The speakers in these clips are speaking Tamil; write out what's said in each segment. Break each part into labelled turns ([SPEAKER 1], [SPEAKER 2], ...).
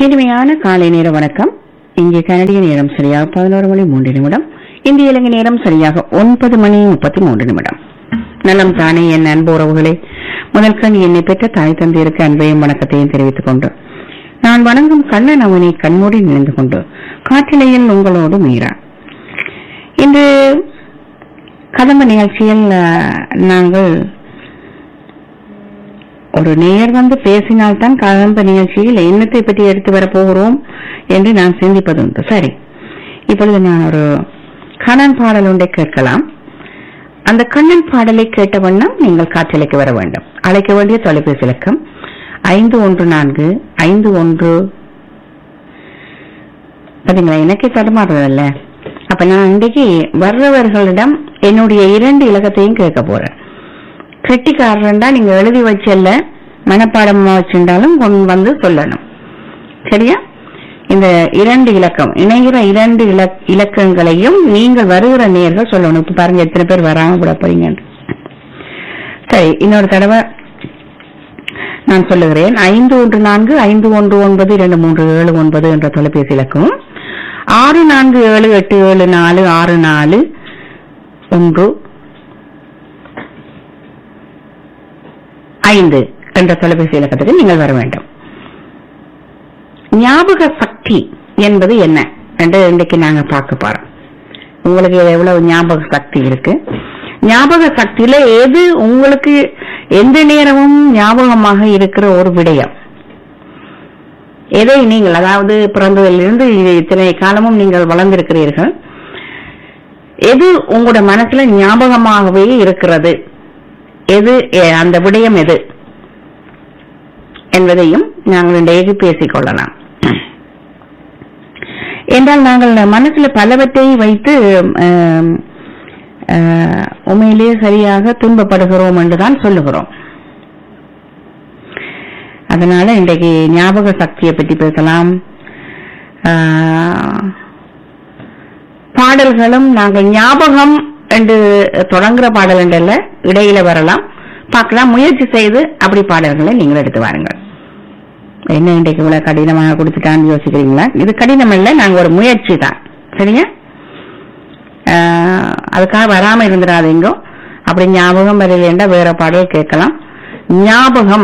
[SPEAKER 1] இனிமையான காலை நேர வணக்கம் இங்கே கனடிய நேரம் சரியாக பதினோரு மணி மூன்று நிமிடம் இந்திய இலங்கை நேரம் சரியாக ஒன்பது மணி முப்பத்தி மூன்று நிமிடம் நலம் தானே என் அன்பு உறவுகளே முதல் கண் என்னை பெற்ற தாய் தந்தையருக்கு அன்பையும் வணக்கத்தையும் தெரிவித்துக் கொண்டு நான் வணங்கும் கண்ணன் அவனை கண்மூடி நினைந்து கொண்டு காற்றிலையில் உங்களோடு மீறா இன்று கதம்ப நிகழ்ச்சியில் அஹ், நாங்கள் ஒரு நேர் வந்து பேசினால்தான் கதம்ப நிகழ்ச்சியில் என்னத்தை பற்றி எடுத்து வரப் போகிறோம் என்று நான் சிந்திப்பதுண்டு சரி இப்பொழுது நான் ஒரு கண்ணன் பாடல் ஒன்றை கேட்கலாம் அந்த கண்ணன் பாடலை கேட்ட வண்ணம் நீங்கள் காற்றலைக்கு வர வேண்டும் அழைக்க வேண்டிய தொலைபேசி இலக்கம் ஐந்து ஒன்று நான்கு ஐந்து ஒன்று பாத்தீங்களா எனக்கே தடுமாறுறதில்ல அப்ப நான் இன்றைக்கு வர்றவர்களிடம் என்னுடைய இரண்டு இலக்கத்தையும் கேட்க போறேன் கெட்டிக்காரன்டா நீங்க எழுதி வச்சல்ல மனப்பாடமா வச்சிருந்தாலும் கொண்டு வந்து சொல்லணும் சரியா இந்த இரண்டு இலக்கம் இணைகிற இரண்டு இலக்- இலக்கங்களையும் நீங்கள் வருகிற நேர்கள் சொல்லணும் இப்ப பாருங்க எத்தனை பேர் வராம கூட போறீங்க சரி இன்னொரு தடவை நான் சொல்லுகிறேன் ஐந்து ஒன்று நான்கு ஐந்து ஒன்று ஒன்பது இரண்டு மூன்று ஏழு ஒன்பது என்ற தொலைபேசி இலக்கம் ஆறு நான்கு ஏழு எட்டு ஏழு நாலு ஆறு நாலு ஒன்று ஐந்து என்ற தொலைபேசி இலக்கத்துக்கு நீங்கள் வர வேண்டும் ஞாபக சக்தி என்பது என்ன என்று இன்றைக்கு நாங்க பார்க்க போறோம் உங்களுக்கு எவ்வளவு ஞாபக சக்தி இருக்கு ஞாபக சக்தியில எது உங்களுக்கு எந்த நேரமும் ஞாபகமாக இருக்கிற ஒரு விடயம் எதை நீங்கள் அதாவது பிறந்ததிலிருந்து இது இத்தனை காலமும் நீங்கள் வளர்ந்திருக்கிறீர்கள் எது உங்களோட மனசுல ஞாபகமாகவே இருக்கிறது எது எ- அந்த விடயம் எது என்பதையும் நாங்கள் இன்றைக்கு பேசிக்கொள்ளலாம் என்றால் நாங்கள் மனசுல பலவற்றை வைத்து ஆம், ஆ, உண்மையிலேயே சரியாக துன்பப்படுகிறோம் என்றுதான் சொல்லுகிறோம் அதனால இன்றைக்கு ஞாபக சக்தியை பற்றி பேசலாம் ஆ, பாடல்களும் நாங்கள் ஞாபகம் என்று தொடங்குற பாடல் என்றல்ல இடையில வரலாம் பார்க்கலாம் முயற்சி செய்து அப்படி பாடல்களை நீங்கள் எடுத்து வாருங்கள் என்ன இன்றைக்கு இவ்வளவு கடினமாக கொடுத்துட்டான்னு யோசிக்கிறீங்களா இது கடினம் இல்ல நாங்க ஒரு முயற்சி தான் சரியா ஆஹ், அதுக்காக வராம இருந்துடாதீங்க அப்படி ஞாபகம் வரலைன்னா வேற பாடல் கேட்கலாம் ஞாபகம்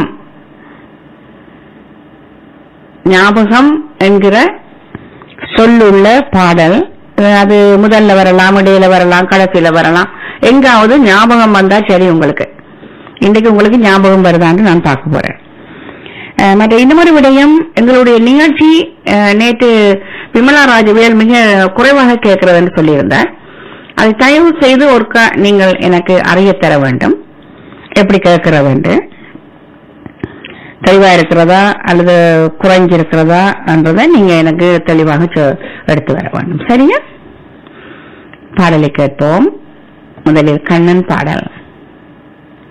[SPEAKER 1] ஞாபகம் என்கிற சொல்லுள்ள பாடல் அஹ் அது முதல்ல வரலாம் இடையில வரலாம் கடைசியில வரலாம் எங்காவது ஞாபகம் வந்தா சரி உங்களுக்கு இன்னைக்கு உங்களுக்கு ஞாபகம் வருதான்னு நான் பார்க்க போறேன் அஹ் மற்ற இன்னொரு விடயம் எங்களுடைய நிகழ்ச்சி அஹ், நேற்று விமலா ராஜவேல் மிக குறைவாக கேட்கிறதுன்னு சொல்லியிருந்தார் அதை தயவு செய்து ஒருக்கா நீங்கள் எனக்கு அறிய தர வேண்டும் எப்படி கேட்கிறது தெளிவா இருக்கிறதா அல்லது குறைஞ்சிருக்கிறதா என்றதை நீங்க எனக்கு தெளிவாக சொ- எடுத்து வர வேண்டும் சரியா பாடலை கேட்போம் முதலில் கண்ணன் பாடல்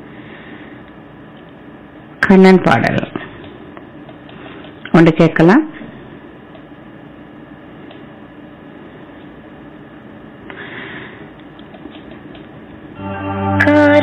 [SPEAKER 1] கண்ணன் பாடல் ஒன்று கேட்கலாம்